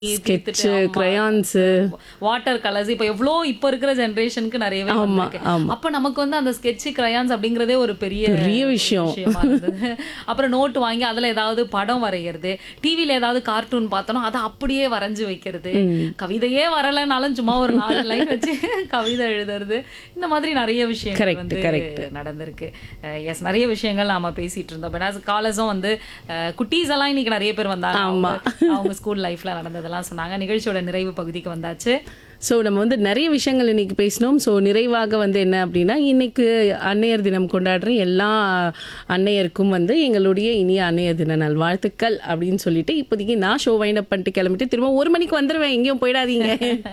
Sketch crayons water colours இப்போ எவ்வளோ இப்போ இருக்கிற ஜெனரேஷனுக்கு நிறையவே ஆமா, வந்திருக்கு. ஆமா. அப்ப நமக்கு வந்து அந்த ஸ்கெட்ச் கிரையான்ஸ் அப்படிங்கறதே ஒரு பெரிய பெரிய விஷயம். விஷயமா இருந்தது அப்புறம் நோட் வாங்கி அதுல ஏதாவது படம் வரைகிறது டிவில ஏதாவது கார்ட்டூன் பார்த்தோம்னா அதை அப்படியே வரைஞ்சு வைக்கிறது கவிதையே வரலைனாலும் சும்மா ஒரு நாலு லைன் வச்சு கவிதை எழுதுறது இந்த மாதிரி நிறைய விஷயங்கள் Correct, வந்து correct. நடந்திருக்கு எஸ் நிறைய விஷயங்கள் நாம பேசிட்டு இருந்தோம் பிகாஸ் காலேஜும் வந்து குட்டீஸ் எல்லாம் இன்னைக்கு நிறைய பேர் வந்தாங்க ஆமா. அவங்க- அவங்க ஸ்கூல் லைஃப்ல நடந்ததெல்லாம் சொன்னாங்க நிகழ்ச்சியோட நிறைவு பகுதிக்கு வந்தாச்சு ஸோ நம்ம வந்து நிறைய விஷயங்கள் இன்னைக்கு பேசினோம் ஸோ நிறைவாக வந்து என்ன அப்படின்னா இன்னைக்கு அன்னையர் தினம் கொண்டாடுற எல்லா அன்னையருக்கும் வந்து எங்களுடைய இனிய அன்னையர் தின நல் வாழ்த்துக்கள் அப்படின்னு சொல்லிட்டு இப்போதைக்கு நான் ஷோ வைண்ட் அப் பண்ணிட்டு கிளம்பிட்டு திரும்ப ஒரு மணிக்கு வந்துடுவேன் எங்கேயும் போயிடாதீங்க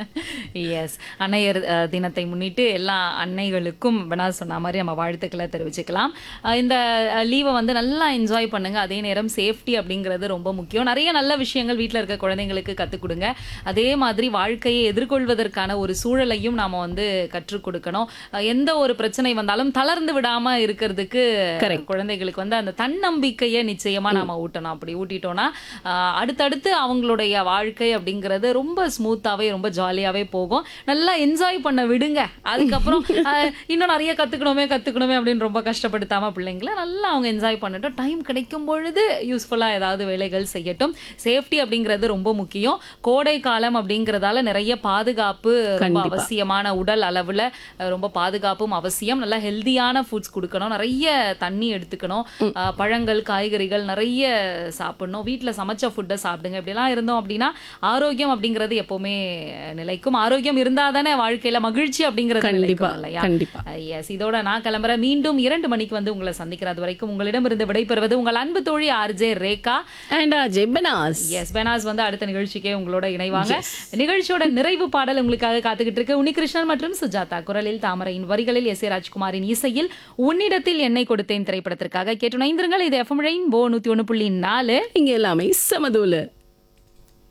எஸ் அன்னையர் அஹ், தினத்தை முன்னிட்டு எல்லா அன்னைகளுக்கும் வேணா சொன்ன மாதிரி நம்ம வாழ்த்துக்களை தெரிவிச்சுக்கலாம் அஹ், இந்த லீவை வந்து நல்லா என்ஜாய் பண்ணுங்க அதே நேரம் சேஃப்டி அப்படிங்கிறது ரொம்ப முக்கியம் நிறைய நல்ல விஷயங்கள் வீட்டில் இருக்க குழந்தைங்களுக்கு கற்றுக் கொடுங்க அதே மாதிரி வாழ்க்கையை எதிர்கொள்வதற்கான ஒரு சூழலையும் நாம வந்து கற்றுக் கொடுக்கணும் அஹ், எந்த ஒரு பிரச்சனை வந்தாலும் தளர்ந்து விடாம இருக்கிறதுக்கு குழந்தைகளுக்கு வந்து அந்த தன்னம்பிக்கையை நிச்சயமா நாம ஊட்டணும் அப்படி ஊட்டிட்டோம்னா அஹ், அடுத்தடுத்து அவங்களுடைய வாழ்க்கை அப்படிங்கிறது ரொம்ப ஸ்மூத்தாவே ரொம்ப ஜாலியாவே போகும் நல்லா என்ஜாய் பண்ண விடுங்க அதுக்கப்புறம் அஹ், இன்னும் நிறைய கத்துக்கணுமே கத்துக்கணுமே அப்படின்னு ரொம்ப கஷ்டப்படுத்தாம பிள்ளைங்களை நல்லா அவங்க என்ஜாய் பண்ணட்டும் டைம் கிடைக்கும் பொழுது யூஸ்ஃபுல்லா ஏதாவது வேலைகள் செய்யட்டும் சேஃப்டி அப்படிங்கிறது ரொம்ப முக்கியம் கோடை காலம் அப்படிங்கறதால நிறைய பாதுகாப்பு ரொம்ப அவசியமான உடல் அளவுல அஹ், ரொம்ப பாதுகாப்பும் அவசியம் நல்லா ஹெல்தியான ஃபுட்ஸ் கொடுக்கணும் நிறைய தண்ணி எடுத்துக்கணும் அஹ், பழங்கள் காய்கறிகள் நிறைய சாப்பிடணும் வீட்ல சமைச்ச ஃபுட்டை சாப்பிடுங்க இப்படிலாம் இருந்தோம் அப்படின்னா ஆரோக்கியம் அப்படிங்கிறது எப்பவுமே நிலைக்கும் ஆரோக்கியம் இருந்தா தானே வாழ்க்கையில மகிழ்ச்சி அப்படிங்கிறது கண்டிப்பா நிலைக்கும் இல்லையா கண்டிப்பா எஸ் இதோட நான் கிளம்புறேன் மீண்டும் இரண்டு மணிக்கு வந்து உங்களை சந்திக்கிறேன் அது வரைக்கும் உங்களிடமிருந்து விடைபெறுவது உங்கள் அன்பு தோழி ஆர்ஜே ரேகா அண்ட் ஜெபனாஸ் எஸ் பெனாஸ் வந்து அடுத்த நிகழ்ச்சிக்கே உங்களோட இணைவாங்க நிகழ்ச்சியோட நிறைவு பாடல் உங்களுக்காக காத்துக்கிட்டு இருக்கு உன்னிகிருஷ்ணன் மற்றும் சுஜாதா குரலில் தாமரையின் வரிகளில் எஸ் ஏ ராஜ்குமாரின் இசையில் உன்னிடத்தில் என்னை கொடுத்தேன் திரைப்படத்திற்காக கேட்டு நைந்திருங்கள் இது எஃப்எம் ரெயின் போ நூத்தி ஒண்ணு புள்ளி நாலு இங்க எல்லாமே சமதூல